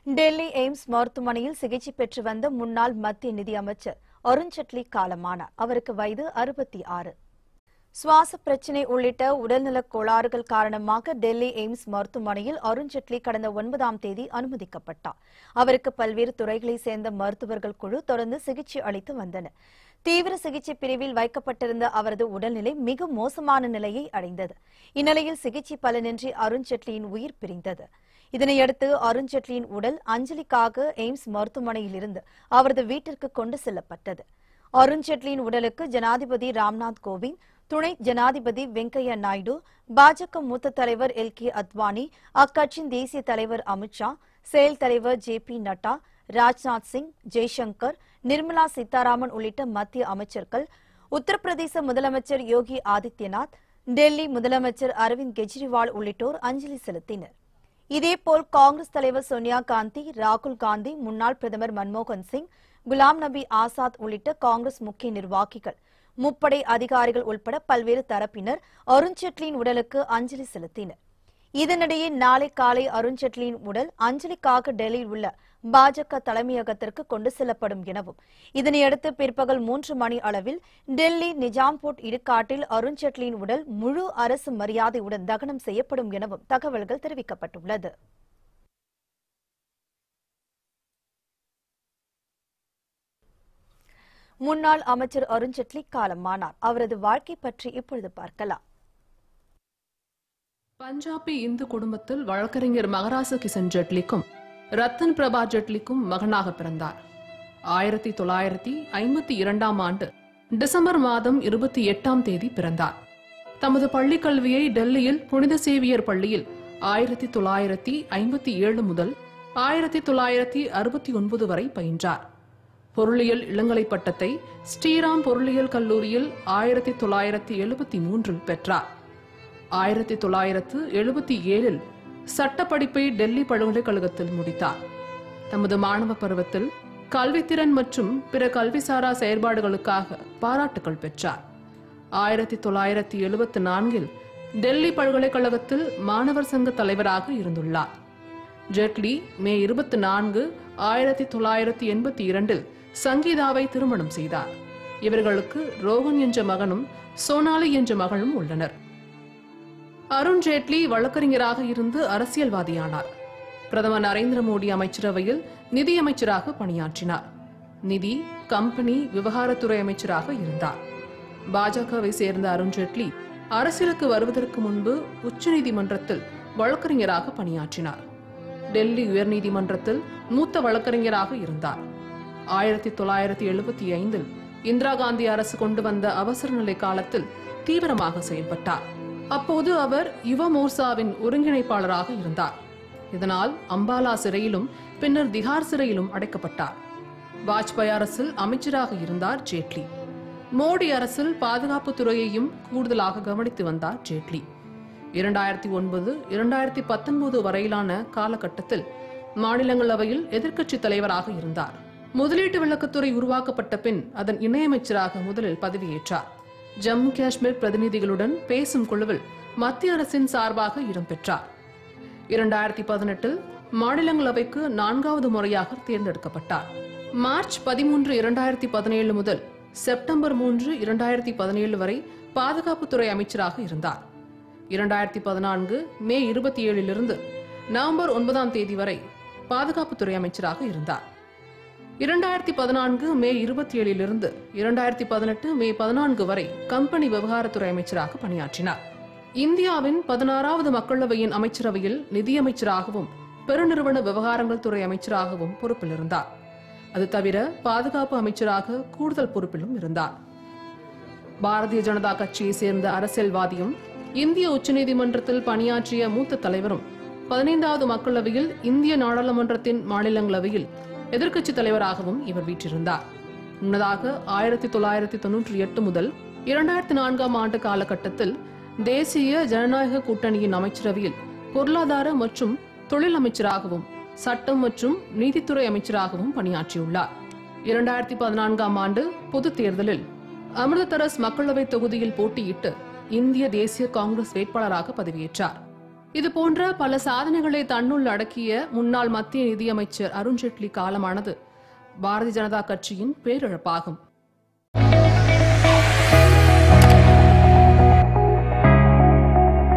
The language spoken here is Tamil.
டெல்லி எய்ம்ஸ் மருத்துவமனையில் சிகிச்சை பெற்று வந்த முன்னாள் மத்திய நிதியமைச்சர் அருண் ஜெட்லி காலமானார் அவருக்கு வயது அறுபத்தி ஆறு சுவாச பிரச்சினை உள்ளிட்ட உடல்நலக் கோளாறுகள் காரணமாக டெல்லி எய்ம்ஸ் மருத்துவமனையில் அருண் ஜெட்லி கடந்த ஒன்பதாம் தேதி அனுமதிக்கப்பட்டார் அவருக்கு பல்வேறு துறைகளைச் சேர்ந்த மருத்துவர்கள் குழு தொடர்ந்து சிகிச்சை அளித்து வந்தனர் தீவிர சிகிச்சை பிரிவில் வைக்கப்பட்டிருந்த அவரது உடல்நிலை மிக மோசமான நிலையை அடைந்தது இந்நிலையில் சிகிச்சை பலனின்றி அருண் ஜெட்லியின் உயிர் பிரிந்தது இதனையடுத்து அருண் ஜெட்லியின் உடல் அஞ்சலிக்காக எய்ம்ஸ் மருத்துவமனையில் இருந்து அவரது வீட்டிற்கு கொண்டு செல்லப்பட்டது அருண் ஜெட்லியின் உடலுக்கு ஜனாதிபதி ராம்நாத் கோவிந்த் துணை ஜனாதிபதி வெங்கையா நாயுடு பாஜக மூத்த தலைவர் எல் கே அத்வானி அக்கட்சியின் தேசிய தலைவர் அமித்ஷா செயல் தலைவர் ஜே பி நட்டா ராஜ்நாத் சிங் ஜெய்சங்கர் நிர்மலா சீதாராமன் உள்ளிட்ட மத்திய அமைச்சர்கள் உத்தரப்பிரதேச முதலமைச்சர் யோகி ஆதித்யநாத் டெல்லி முதலமைச்சர் அரவிந்த் கெஜ்ரிவால் உள்ளிட்டோர் அஞ்சலி செலுத்தினர் இதேபோல் காங்கிரஸ் தலைவர் சோனியா காந்தி ராகுல் காந்தி முன்னாள் பிரதமர் மன்மோகன் சிங் குலாம் நபி ஆசாத் உள்ளிட்ட காங்கிரஸ் முக்கிய நிர்வாகிகள் முப்படை அதிகாரிகள் உட்பட பல்வேறு தரப்பினர் அருண் ஜெட்லியின் உடலுக்கு அஞ்சலி செலுத்தினர் இதனிடையே நாளை காலை அருண் ஜெட்லியின் உடல் அஞ்சலிக்காக டெல்லியில் உள்ள பாஜக தலைமையகத்திற்கு கொண்டு செல்லப்படும் எனவும் இதனையடுத்து பிற்பகல் மூன்று மணி அளவில் டெல்லி நிஜாம்பூட் இடுகாட்டில் அருண் ஜெட்லியின் உடல் முழு அரசு மரியாதையுடன் தகனம் செய்யப்படும் எனவும் தகவல்கள் தெரிவிக்கப்பட்டுள்ளது முன்னாள் அமைச்சர் அருண் ஜெட்லி காலமானார் அவரது வாழ்க்கை பற்றி இப்பொழுது பார்க்கலாம் பஞ்சாபி இந்து குடும்பத்தில் வழக்கறிஞர் மகராச கிசன் ஜெட்லிக்கும் ரத்தன் பிரபா ஜெட்லிக்கும் மகனாக பிறந்தார் ஆயிரத்தி தொள்ளாயிரத்தி ஐம்பத்தி இரண்டாம் ஆண்டு டிசம்பர் மாதம் இருபத்தி எட்டாம் தேதி பிறந்தார் தமது பள்ளிக் கல்வியை டெல்லியில் புனித சேவியர் பள்ளியில் ஆயிரத்தி தொள்ளாயிரத்தி ஐம்பத்தி ஏழு முதல் ஆயிரத்தி தொள்ளாயிரத்தி அறுபத்தி ஒன்பது வரை பயின்றார் பொருளியல் இளங்கலை பட்டத்தை ஸ்ரீராம் பொருளியல் கல்லூரியில் ஆயிரத்தி தொள்ளாயிரத்தி எழுபத்தி மூன்றில் பெற்றார் ஆயிரத்தி தொள்ளாயிரத்து எழுபத்தி ஏழில் சட்டப்படிப்பை டெல்லி பல்கலைக்கழகத்தில் முடித்தார் தமது மாணவ பருவத்தில் கல்வித்திறன் மற்றும் பிற கல்விசாரா செயற்பாடுகளுக்காக பாராட்டுகள் பெற்றார் ஆயிரத்தி தொள்ளாயிரத்தி எழுபத்தி நான்கில் டெல்லி பல்கலைக்கழகத்தில் மாணவர் சங்க தலைவராக இருந்துள்ளார் ஜெட்லி மே இருபத்தி நான்கு ஆயிரத்தி தொள்ளாயிரத்தி எண்பத்தி இரண்டில் சங்கீதாவை திருமணம் செய்தார் இவர்களுக்கு ரோஹன் என்ற மகனும் சோனாலி என்ற மகளும் உள்ளனர் அருண் ஜேட்லி வழக்கறிஞராக இருந்து அரசியல்வாதியானார் பிரதமர் நரேந்திர மோடி அமைச்சரவையில் நிதியமைச்சராக பணியாற்றினார் நிதி கம்பெனி விவகாரத்துறை அமைச்சராக இருந்தார் பாஜகவை சேர்ந்த அருண் ஜேட்லி அரசியலுக்கு வருவதற்கு முன்பு உச்சநீதிமன்றத்தில் வழக்கறிஞராக பணியாற்றினார் டெல்லி உயர்நீதிமன்றத்தில் மூத்த வழக்கறிஞராக இருந்தார் ஆயிரத்தி தொள்ளாயிரத்தி எழுபத்தி ஐந்தில் இந்திரா காந்தி அரசு கொண்டு வந்த அவசர நிலை காலத்தில் தீவிரமாக செயல்பட்டார் அப்போது அவர் யுவ மோர்சாவின் ஒருங்கிணைப்பாளராக இருந்தார் இதனால் அம்பாலா சிறையிலும் பின்னர் திகார் சிறையிலும் அடைக்கப்பட்டார் வாஜ்பாய் அரசில் அமைச்சராக இருந்தார் ஜேட்லி மோடி அரசில் பாதுகாப்பு துறையையும் கூடுதலாக கவனித்து வந்தார் ஜேட்லி இரண்டாயிரத்தி ஒன்பது இரண்டாயிரத்தி பத்தொன்பது வரையிலான காலகட்டத்தில் மாநிலங்களவையில் எதிர்க்கட்சித் தலைவராக இருந்தார் முதலீட்டு விளக்கத்துறை உருவாக்கப்பட்ட பின் அதன் இணையமைச்சராக முதலில் பதவியேற்றார் ஜம்மு காஷ்மீர் பிரதிநிதிகளுடன் பேசும் குழுவில் மத்திய அரசின் சார்பாக இடம்பெற்றார் இரண்டாயிரத்தி பதினெட்டில் மாநிலங்களவைக்கு நான்காவது முறையாக தேர்ந்தெடுக்கப்பட்டார் மார்ச் பதிமூன்று இரண்டாயிரத்தி பதினேழு முதல் செப்டம்பர் மூன்று இரண்டாயிரத்தி பதினேழு வரை பாதுகாப்புத்துறை அமைச்சராக இருந்தார் இரண்டாயிரத்தி பதினான்கு மே இருபத்தி ஏழிலிருந்து நவம்பர் ஒன்பதாம் தேதி வரை பாதுகாப்புத்துறை அமைச்சராக இருந்தார் இரண்டாயிரத்தி பதினான்கு மே இருபத்தி ஏழிலிருந்து இரண்டாயிரத்தி பதினெட்டு மே பதினான்கு வரை கம்பெனி விவகாரத்துறை அமைச்சராக பணியாற்றினார் இந்தியாவின் பதினாறாவது மக்களவையின் அமைச்சரவையில் நிதியமைச்சராகவும் பெருநிறுவன விவகாரங்கள் துறை அமைச்சராகவும் பொறுப்பில் இருந்தார் அது தவிர பாதுகாப்பு அமைச்சராக கூடுதல் பொறுப்பிலும் இருந்தார் பாரதிய ஜனதா கட்சியை சேர்ந்த அரசியல்வாதியும் இந்திய உச்சநீதிமன்றத்தில் பணியாற்றிய மூத்த தலைவரும் பதினைந்தாவது மக்களவையில் இந்திய நாடாளுமன்றத்தின் மாநிலங்களவையில் எதிர்க்கட்சித் தலைவராகவும் இவர் வீற்றிருந்தார் முன்னதாக ஆயிரத்தி தொள்ளாயிரத்தி தொன்னூற்றி எட்டு முதல் இரண்டாயிரத்தி நான்காம் ஆண்டு காலகட்டத்தில் தேசிய ஜனநாயக கூட்டணியின் அமைச்சரவையில் பொருளாதார மற்றும் தொழில் அமைச்சராகவும் சட்டம் மற்றும் நீதித்துறை அமைச்சராகவும் பணியாற்றியுள்ளார் இரண்டாயிரத்தி பதினான்காம் ஆண்டு பொதுத் தேர்தலில் அமிர்தசரஸ் மக்களவை தொகுதியில் போட்டியிட்டு இந்திய தேசிய காங்கிரஸ் வேட்பாளராக பதவியேற்றார் இது போன்ற பல சாதனைகளை தன்னுள் அடக்கிய முன்னாள் மத்திய நிதியமைச்சர் அருண்ஜேட்லி காலமானது பாரதிய ஜனதா கட்சியின் பேரிழப்பாகும்